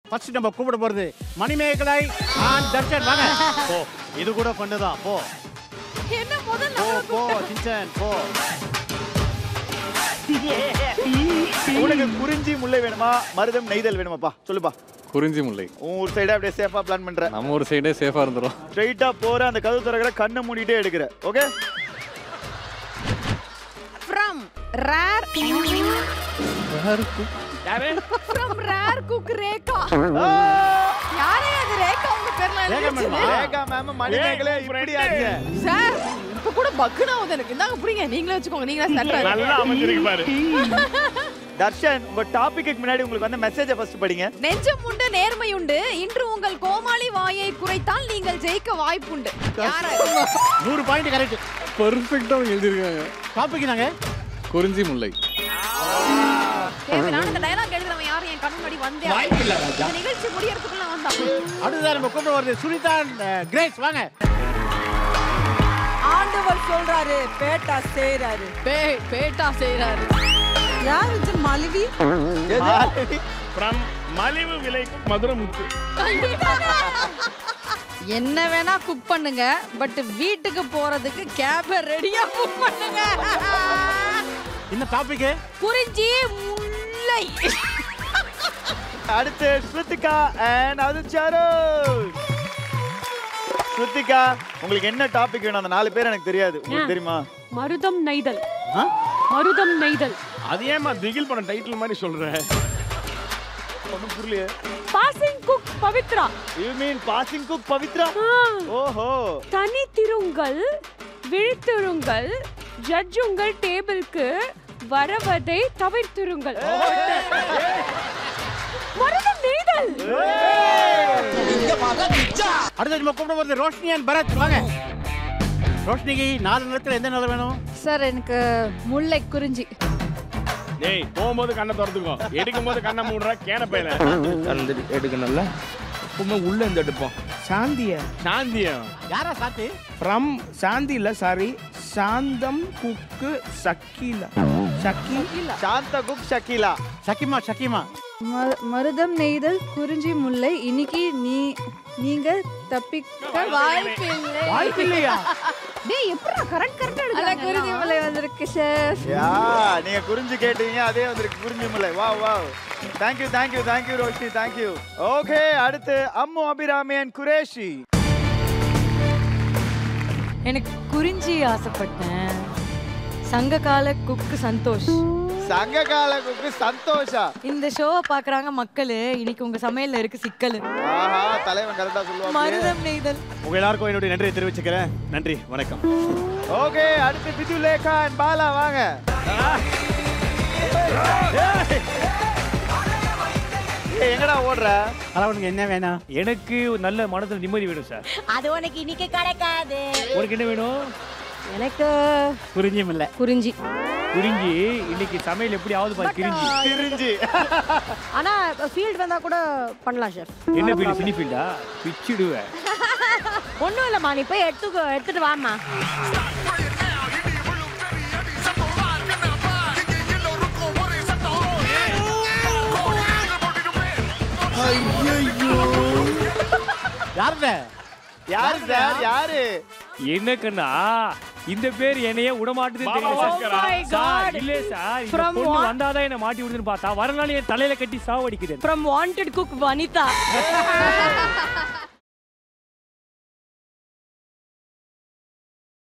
First நம்ம கூப்பிட போறது மணிமேகலை ஆன் தர்ஷன் வாங்க போ இது கூட பண்ணுதான் போ என்ன முதல்ல போ போ சிஞ்சன் போ உனக்கு குறிஞ்சி முல்லை வேணுமா மருதம் நெய்தல் வேணுமாப்பா சொல்லுப்பா குறிஞ்சி முல்லை உன் ஒரு சைடா அப்படியே சேஃபா பிளான் பண்ற நம்ம ஒரு சைடே சேஃபா இருந்துரும் ஸ்ட்ரைட்டா போற அந்த கதவு திறக்கிற கண்ணை மூடிட்டே எடுக்கிற okay from rare from rare cook Rekha யாரே அது ரேகா உங்க பேர்ல ரேகா எழுதி மேடமா? ரேகா மேம் மணிமேகலை இப்படி ஆச்சு சார் இப்ப கூட பக்குனா வந்து எனக்கு இந்தாங்க புடிங்க நீங்களே வச்சுக்கோங்க நீங்களே சட்டை நல்லா அமைஞ்சிருக்கு பாரு தர்ஷன் உங்க டாபிக்கு முன்னாடி உங்களுக்கு வந்து மெசேஜை ஃபர்ஸ்ட் படிங்க நெஞ்சம் உண்டு நேர்மை உண்டு இன்று உங்கள் கோமாளி வாயை குறைத்தால் நீங்கள் ஜெயிக்க வாய்ப்புண்டு யாரு நூறு பாயிண்ட் கரெக்ட் பெர்ஃபெக்ட்டா எழுதிருக்காங்க டாபிக் நாங்க குறிஞ்சி முல்லை தேவை நான் இந்த டயலாக் எழுதுறவன் யாரும் என் கண் முன்னாடி வந்தே ஆகணும். இந்த நிகழ்ச்சி முடியறதுக்குள்ள வந்தான் அடுத்ததான் நம்ம கூப்பிட வருது சுனிதா அஹ், கிரேஸ் வாங்க ஆண்டவர் சொல்றாரு பேட்டா செய்றாரு பே பேட்டா செய்யறாரு யார் இது மலிவி ஃப்ரம் மலிவு விலைக்கும் மதுரை முத்து என்ன வேணா குக் பண்ணுங்க பட் வீட்டுக்கு போறதுக்கு கேப ரெடியா புக் பண்ணுங்க இந்த டாபிக் குறிஞ்சி முல்லை அடுத்து ஸ்ருத்திகா அண்ட் அதுச்சாரு ஸ்ருத்திகா உங்களுக்கு என்ன டாபிக் வேணும் அந்த நாலு பேர் எனக்கு தெரியாது உங்களுக்கு தெரியுமா மருதம் நெய்தல் மருதம் நெய்தல் அது ஏமா திகில் படம் டைட்டில் மாதிரி சொல்ற ஒன்றும் புரியலையே passing cook Pavithra you mean passing cook Pavithra ஓஹோ தனித்திருங்கள் விழித்திருங்கள் ஜட்ஜ் உங்கள் டேபிளுக்கு வரவதை தவிர்த்திருங்கள் மருதம் நெய்தல் அடுத்து நம்ம கூப்பிட வருது ரோஷினி அண்ட் பரத் வாங்க ரோஷினிக்கு நாலு நிலத்துல எந்த நிலம் வேணும் சார் எனக்கு முல்லை குறிஞ்சி டேய் போகும்போது கண்ணை திறந்துக்கோ எடுக்கும் போது கண்ணை மூடுற கேன பையல அந்த எடுக்கணும்ல எப்பவுமே உள்ள இருந்து எடுப்போம் சாந்திய சாந்தியம் யாரா சாத்தி ஃப்ரம் சாந்தி இல்ல சாரி சாந்தம் குக்கு சக்கீலா சக்கி சாந்த குக் ஷக்கீலா சக்கிமா சக்கிமா மருதம் நெய்தல் குறிஞ்சி முல்லை இன்னைக்கு நீ நீங்க தப்பிக்க வாய்ப்பில்லை வாய்ப்பு இல்லையா டேய் எப்படி கரெக்ட் கரெக்டா அல்ல குறிஞ்சி முல்லை வந்திருக்கு ஷெஃப் யா நீங்க குறிஞ்சு கேட்டீங்க அதே வந்திருக்கு குறிஞ்சி முல்லை வா வா thank you thank you thank you Roshini thank you okay அடுத்து அம்மு அபிராமி அண்ட் குரேஷி எனக்கு குறிஞ்சி ஆசைப்பட்டேன் சங்ககால குக்கு சந்தோஷ் சங்ககால குக்கு சந்தோஷா இந்த ஷோவை பாக்குறாங்க மக்கள் இன்னைக்கு உங்க சமையல்ல இருக்கு சிக்கல் ஆஹா தலைவன் கரெக்டா சொல்லுவாங்க மருதம் நெய்தல் உங்க எல்லாருக்கும் என்னுடைய நன்றியை தெரிவிச்சுக்கிறேன் நன்றி வணக்கம் ஓகே அடுத்து பிது லேகா அண்ட் பாலா வாங்க ஏய், எங்கடா ஓடுற அளவனுக்கு என்ன வேணும் எனக்கு நல்ல மனதில் நிம்மதி வேணும் சார் அது உனக்கு இன்னைக்கு கிடைக்காது உனக்கு என்ன வேணும் எனக்கு புரிஞ்சும் இல்ல குறிஞ்சி குறிஞ்சி இன்னைக்கு சமையல் எப்படி ஆகுது பாரு கிரிஞ்சி பிரிஞ்சு ஆனா ஃபீல்ட் வந்தா கூட பண்ணலாம் ஷெஃப் என்ன ஃபீல்டு சினி ஃபீல்டா பிச்சிடுவேன் ஒண்ணும் இல்லம்மா நீ போய் எடுத்துக்கோ எடுத்துட்டு வாம்மா யாருட யாரு சார் யாரு என்ன கண்ணா இந்த பேர் என்னைய விடமாட்டுதுன்னு தெரியல சார். சார் இல்ல சார் இந்த From பொண்ணு what? வந்தாதான் என்ன மாட்டி விடுதுன்னு பார்த்தா வரனால என் தலையில கட்டி சாவடிக்குது ஃப்ரம் வாண்டட் குக் வனிதா